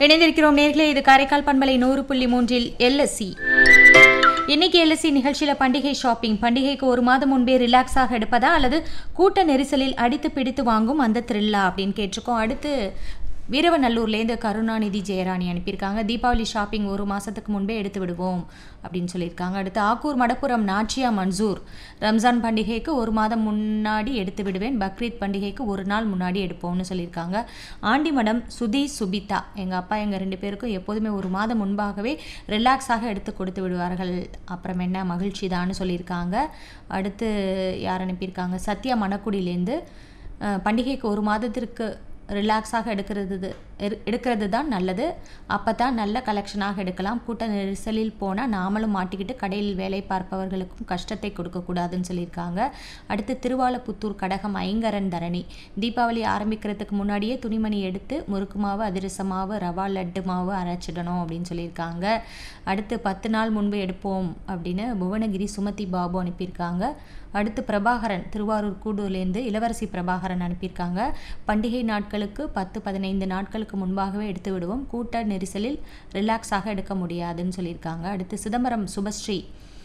இணைந்திருக்கிறோம் நேர்களே இது காரைக்கால் பண்பலை நூறு புள்ளி மூன்றில் எல்எஸ்சி இன்னைக்கு எல்எஸ்சி நிகழ்ச்சியில் பண்டிகை ஷாப்பிங் பண்டிகைக்கு ஒரு மாதம் முன்பே ரிலாக்ஸாக எடுப்பதா அல்லது கூட்ட நெரிசலில் அடித்து பிடித்து வாங்கும் அந்த த்ரில்லா அப்படின்னு கேட்டிருக்கோம் அடுத்து வீரவநல்லூர்லேருந்து கருணாநிதி ஜெயராணி அனுப்பியிருக்காங்க தீபாவளி ஷாப்பிங் ஒரு மாதத்துக்கு முன்பே எடுத்து விடுவோம் அப்படின்னு சொல்லியிருக்காங்க அடுத்து ஆக்கூர் மடப்புரம் நாச்சியா மன்சூர் ரம்ஜான் பண்டிகைக்கு ஒரு மாதம் முன்னாடி எடுத்து விடுவேன் பக்ரீத் பண்டிகைக்கு ஒரு நாள் முன்னாடி எடுப்போம்னு சொல்லியிருக்காங்க ஆண்டிமடம் சுதி சுபிதா எங்கள் அப்பா எங்கள் ரெண்டு பேருக்கும் எப்போதுமே ஒரு மாதம் முன்பாகவே ரிலாக்ஸாக எடுத்து கொடுத்து விடுவார்கள் அப்புறம் என்ன மகிழ்ச்சி தான்னு சொல்லியிருக்காங்க அடுத்து யார் அனுப்பியிருக்காங்க சத்யா மணக்குடியிலேருந்து அஹ், பண்டிகைக்கு ஒரு மாதத்திற்கு ரிலாக்ஸாக எடுக்கிறது இது- எடு- எடுக்கிறது தான் நல்லது அப்போ தான் நல்ல கலெக்ஷனாக எடுக்கலாம் கூட்ட நெரிசலில் போனால் நாமளும் மாட்டிக்கிட்டு கடையில் வேலை பார்ப்பவர்களுக்கும் கஷ்டத்தை கொடுக்கக்கூடாதுன்னு சொல்லியிருக்காங்க அடுத்து திருவாலப்புத்தூர் கடகம் ஐங்கரன் தரணி தீபாவளி ஆரம்பிக்கிறதுக்கு முன்னாடியே துணிமணி எடுத்து முறுக்கு மாவு அதிரச மாவு ரவா லட்டு மாவு அரைச்சிடணும் அப்படின்னு சொல்லியிருக்காங்க அடுத்து பத்து நாள் முன்பு எடுப்போம் அப்படின்னு புவனகிரி சுமதி பாபு அனுப்பியிருக்காங்க அடுத்து பிரபாகரன் திருவாரூர் கூடூர்லேருந்து இளவரசி பிரபாகரன் அனுப்பியிருக்காங்க பண்டிகை நாட்களுக்கு பத்து பதினைந்து நாட்களுக்கு முன்பாகவே எடுத்து விடுவோம் கூட்ட நெரிசலில் ரிலாக்ஸாக எடுக்க முடியாதுன்னு சொல்லியிருக்காங்க அடுத்து சிதம்பரம் சுபஸ்ரீ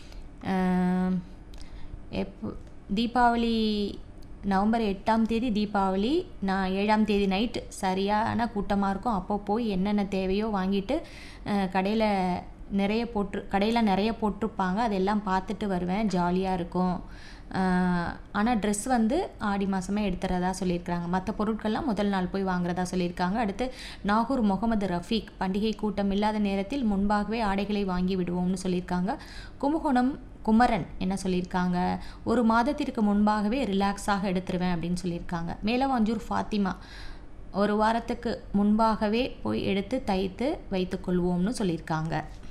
ஆஹ், எப்போ தீபாவளி நவம்பர் எட்டாம் தேதி தீபாவளி நான் ஏழாம் தேதி நைட்டு சரியான கூட்டமாக இருக்கும் அப்போ போய் என்னென்ன தேவையோ வாங்கிட்டு கடையில் நிறைய போட்டு கடையில் நிறைய போட்டிருப்பாங்க அதெல்லாம் பார்த்துட்டு வருவேன் ஜாலியாக இருக்கும் ஆனால் ட்ரெஸ் வந்து ஆடி மாதமே எடுத்துறதா சொல்லியிருக்காங்க மற்ற பொருட்கள்லாம் முதல் நாள் போய் வாங்குறதா சொல்லியிருக்காங்க அடுத்து நாகூர் முகமது ரஃபீக் பண்டிகை கூட்டம் இல்லாத நேரத்தில் முன்பாகவே ஆடைகளை வாங்கி விடுவோம்னு சொல்லியிருக்காங்க கும்பகோணம் குமரன் என்ன சொல்லியிருக்காங்க ஒரு மாதத்திற்கு முன்பாகவே ரிலாக்ஸாக எடுத்துருவேன் அப்படின்னு சொல்லியிருக்காங்க மேலவாஞ்சூர் ஃபாத்திமா ஒரு வாரத்துக்கு முன்பாகவே போய் எடுத்து தைத்து வைத்துக்கொள்வோம்னு சொல்லியிருக்காங்க